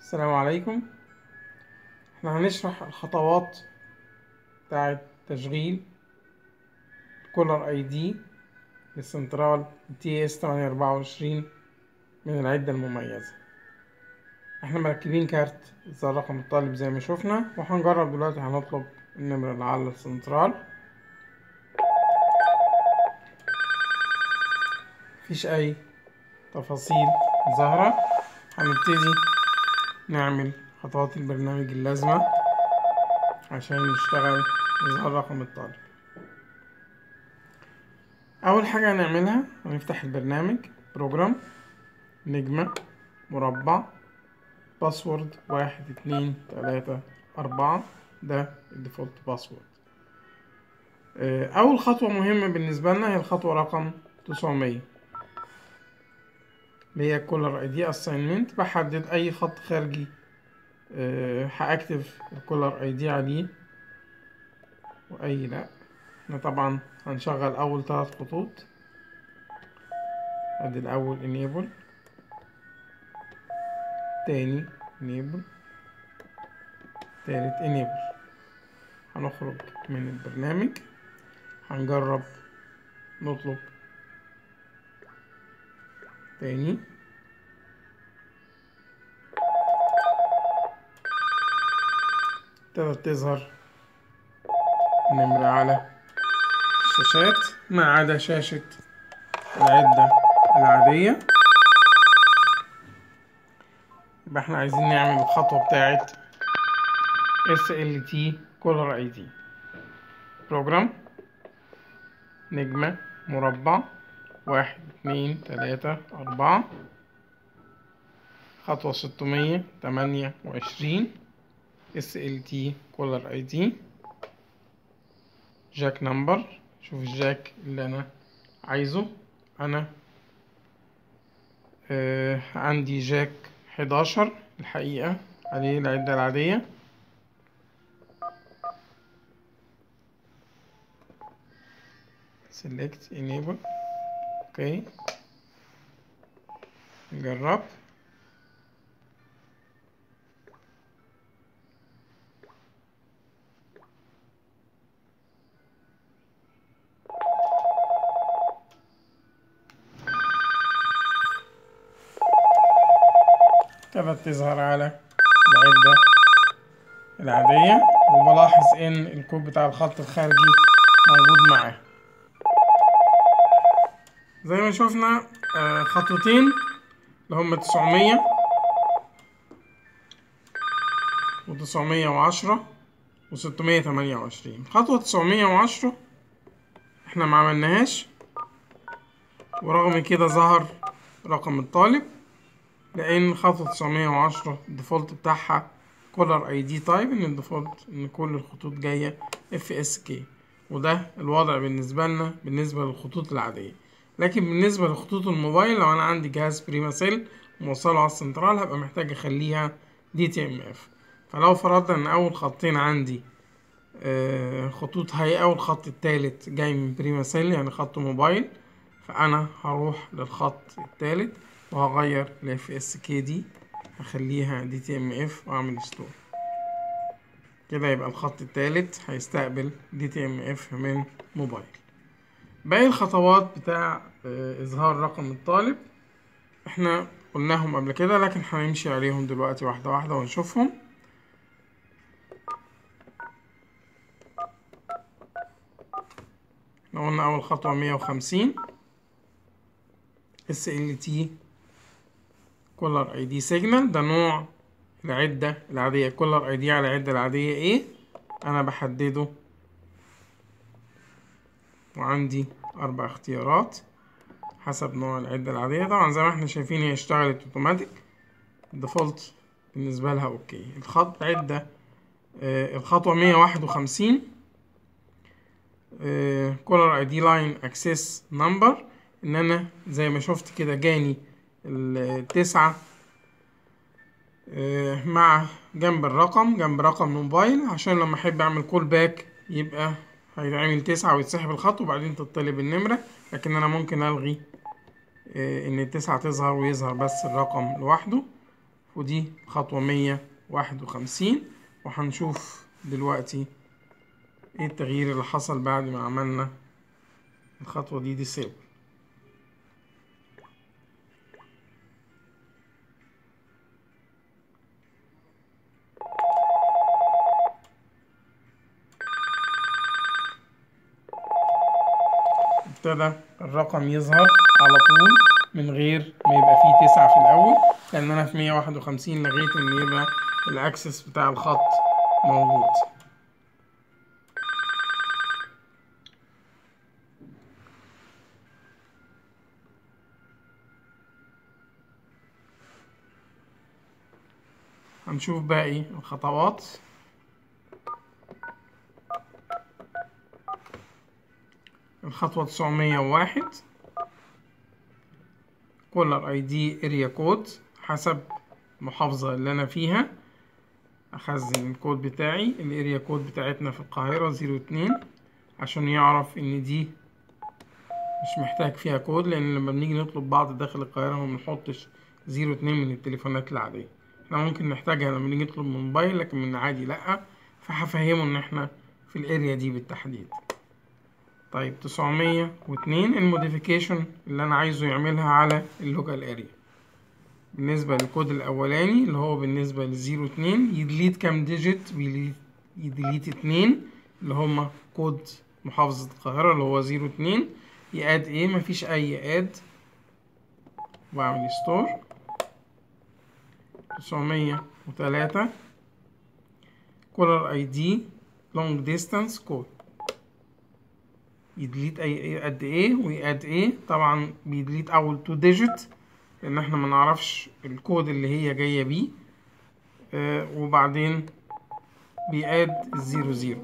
السلام عليكم احنا هنشرح الخطوات بتاعة تشغيل كولر اي دي للسنترال تي اس 824 من العدة المميزة احنا مركبين كارت زي رقم الطالب زي ما شفنا وهنجرب دلوقتي هنطلب النمرة اللي على السنترال مفيش اي تفاصيل ظاهرة هنبتدي نعمل خطوات البرنامج اللازمة عشان نشتغل يظهر رقم الطالب أول حاجة هنعملها هنفتح البرنامج بروجرام نجمة مربع باسورد واحد اتنين تلاتة أربعة ده الديفولت باسورد أول خطوة مهمة بالنسبة لنا هي الخطوة رقم تسعمية اللي هي كولر اي دي اساينمنت بحدد اي خط خارجي أه هاكتف الكولر اي دي عليه واي لا احنا طبعا هنشغل اول ثلاث خطوط ادي الاول enable تاني enable تالت enable هنخرج من البرنامج هنجرب نطلب تاني ابتدت تظهر النمرة على الشاشات ما عدا شاشة العدة العادية يبقى احنا عايزين نعمل الخطوة بتاعة SLT Color ID بروجرام نجمة مربع واحد اتنين تلاتة أربعة خطوة ستمية تمانية وعشرين اس ال تي كولر اي دي جاك نمبر شوف الجاك اللي انا عايزه انا آه عندي جاك حداشر الحقيقة عليه العدة العادية select enable اوكي نجرب ابتدت تظهر على العدة العادية وبلاحظ ان الكود بتاع الخط الخارجي موجود معاه زي ما شفنا آه خطوتين اللي هما تسعمية وتسعمية وعشرة وستمية تمانية وعشرين خطوة تسعمية وعشرة احنا ما عملناهاش ورغم كده ظهر رقم الطالب لان خطوة تسعمية وعشرة الديفولت بتاعها كولر اي دي تايب ان الديفولت ان كل الخطوط جاية اف اس كي وده الوضع بالنسبة لنا بالنسبة للخطوط العادية لكن بالنسبة لخطوط الموبايل لو أنا عندي جهاز بريما سيل موصله على السنترال هبقى محتاج أخليها دي تي ام اف فلو فرضنا إن أول خطين عندي خطوط هيئة والخط التالت جاي من بريما سيل يعني خط موبايل فأنا هروح للخط التالت وهغير ل اف اس كي دي هخليها دي تي ام اف وأعمل ستور كده يبقى الخط التالت هيستقبل دي تي ام اف من موبايل باقي الخطوات بتاع اظهار رقم الطالب احنا قلناهم قبل كده لكن هنمشي عليهم دلوقتي واحدة واحدة ونشوفهم احنا قلنا اول خطوة مية وخمسين اس ال تي كولر اي دي سيجنال ده نوع العدة العادية كولر اي دي على العدة العادية ايه انا بحدده وعندي أربع اختيارات حسب نوع العدة العادية طبعا زي ما احنا شايفين هي اشتغلت اوتوماتيك الديفولت بالنسبة لها اوكي الخط عدة آه الخطوة مية واحد وخمسين كولر اي دي لاين اكسس نمبر ان انا زي ما شفت كده جاني التسعة آه مع جنب الرقم جنب رقم موبايل عشان لما احب اعمل كول باك يبقى هيتعمل تسعة ويتسحب الخط وبعدين تطلب النمرة لكن أنا ممكن ألغي آه، إن التسعة تظهر ويظهر بس الرقم لوحده ودي خطوة مية واحد وخمسين وهنشوف دلوقتي ايه التغيير اللي حصل بعد ما عملنا الخطوة دي ديسيبل ابتدى الرقم يظهر على طول من غير ما يبقى فيه تسعة في الأول لأن أنا في مية واحد وخمسين لغيت إن يبقى الأكسس بتاع الخط موجود هنشوف باقي الخطوات الخطوة تسعمية وواحد كولر اي دي اريا كود حسب المحافظة اللي أنا فيها أخزن الكود بتاعي الاريا كود بتاعتنا في القاهرة زيرو اتنين عشان يعرف إن دي مش محتاج فيها كود لأن لما بنيجي نطلب بعض داخل القاهرة ما بنحطش زيرو اتنين من التليفونات العادية احنا ممكن نحتاجها لما نيجي نطلب من موبايل لكن من عادي لأ فهفهمه إن احنا في الاريا دي بالتحديد طيب تسعمية واتنين الموديفيكيشن اللي أنا عايزه يعملها على اللوكال اريا بالنسبة للكود الأولاني اللي هو بالنسبة للزيرو اتنين يديليت كام ديجيت يديليت اتنين اللي هما كود محافظة القاهرة اللي هو زيرو اتنين ياد ايه مفيش أي اد وأعمل ستور تسعمية وتلاتة كولر اي دي لونج ديستانس كود يديليت اي قد ايه وياد ايه طبعا بيديليت اول تو ديجيت لان احنا ما نعرفش الكود اللي هي جايه بيه آه وبعدين بياد الزيرو زيرو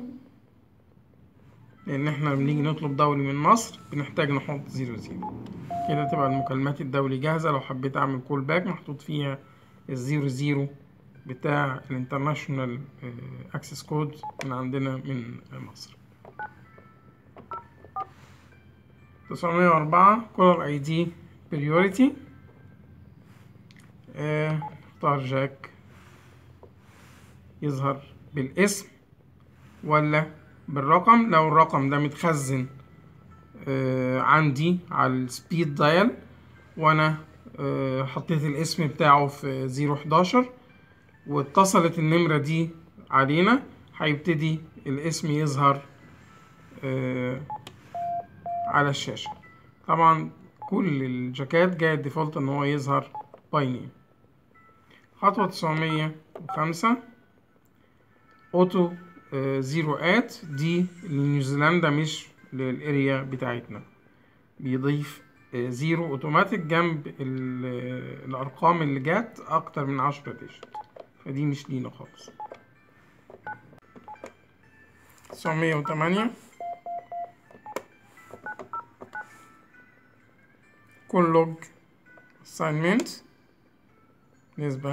لان احنا بنيجي نطلب دولي من مصر بنحتاج نحط زيرو زيرو كده تبقى المكالمات الدولي جاهزة لو حبيت اعمل كول باك محطوط فيها الزيرو زيرو بتاع الانترناشونال اكسس كود من عندنا من مصر تسعمية وأربعة كولر اي دي بريوريتي اختار جاك يظهر بالاسم ولا بالرقم لو الرقم ده متخزن آه عندي على السبيد دايل وانا آه حطيت الاسم بتاعه في زيرو حداشر واتصلت النمرة دي علينا هيبتدي الاسم يظهر آه على الشاشة طبعا كل الجاكات جاية ديفولت ان هو يظهر باي نيم خطوة تسعمية وخمسة اوتو زيرو ات دي لنيوزيلندا مش للاريا بتاعتنا بيضيف زيرو اوتوماتيك جنب الارقام اللي جات اكتر من عشرة ديجيت فدي مش لينا خالص تسعمية وتمانية كل لوج assignment بالنسبة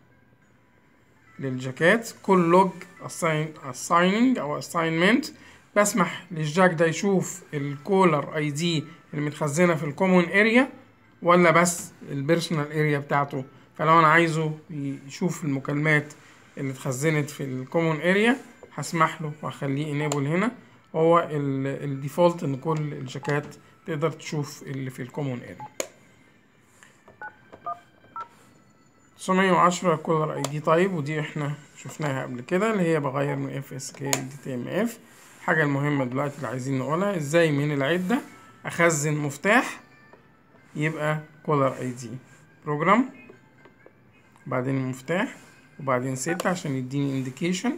للجاكات كل لوج assigning او assignment بسمح للجاك ده يشوف الكولر اي دي اللي متخزنه في الكومون اريا ولا بس البيرسونال اريا بتاعته فلو انا عايزه يشوف المكالمات اللي اتخزنت في الكومون اريا هسمح له واخليه انيبل هنا هو الديفولت ان كل الجاكات تقدر تشوف اللي في الكومون اريا 910 كولر اي دي تايب ودي احنا شفناها قبل كده اللي هي بغير من اف اس كي دي تي ام اف الحاجة المهمة دلوقتي اللي عايزين نقولها ازاي من العدة اخزن مفتاح يبقى كولر اي دي بروجرام بعدين المفتاح وبعدين ستة عشان يديني انديكيشن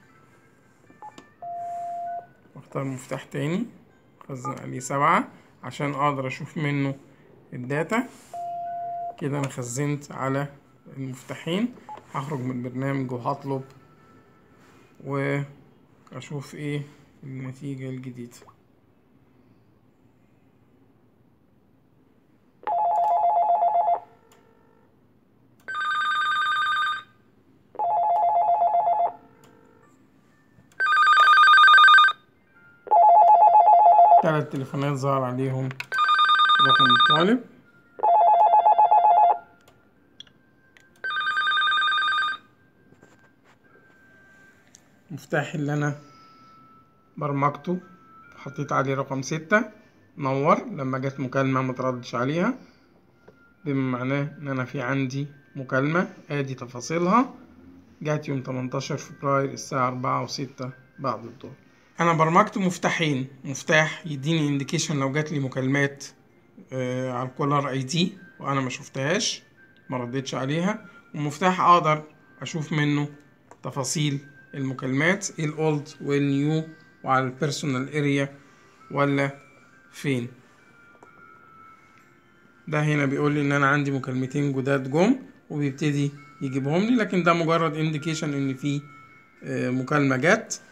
واختار مفتاح تاني اخزن عليه سبعة عشان اقدر اشوف منه الداتا كده انا خزنت على المفتاحين هخرج من البرنامج وهطلب واشوف ايه النتيجة الجديدة ثلاث تليفونات ظهر عليهم رقم الطالب المفتاح اللي انا برمجته حطيت عليه رقم ستة نور لما جت مكالمة متردش عليها بما معناه ان انا في عندي مكالمة ادي تفاصيلها جات يوم 18 فبراير الساعة أربعة وستة بعد الظهر أنا برمجت مفتاحين مفتاح يديني انديكيشن لو جات لي مكالمات آه على الكولر اي دي وأنا ما شفتهاش ما ردتش عليها ومفتاح أقدر أشوف منه تفاصيل المكالمات ايه الأولد والنيو وعلى البيرسونال اريا ولا فين ده هنا بيقول لي ان انا عندي مكالمتين جداد جم وبيبتدي يجيبهم لي لكن ده مجرد انديكيشن ان في مكالمه جت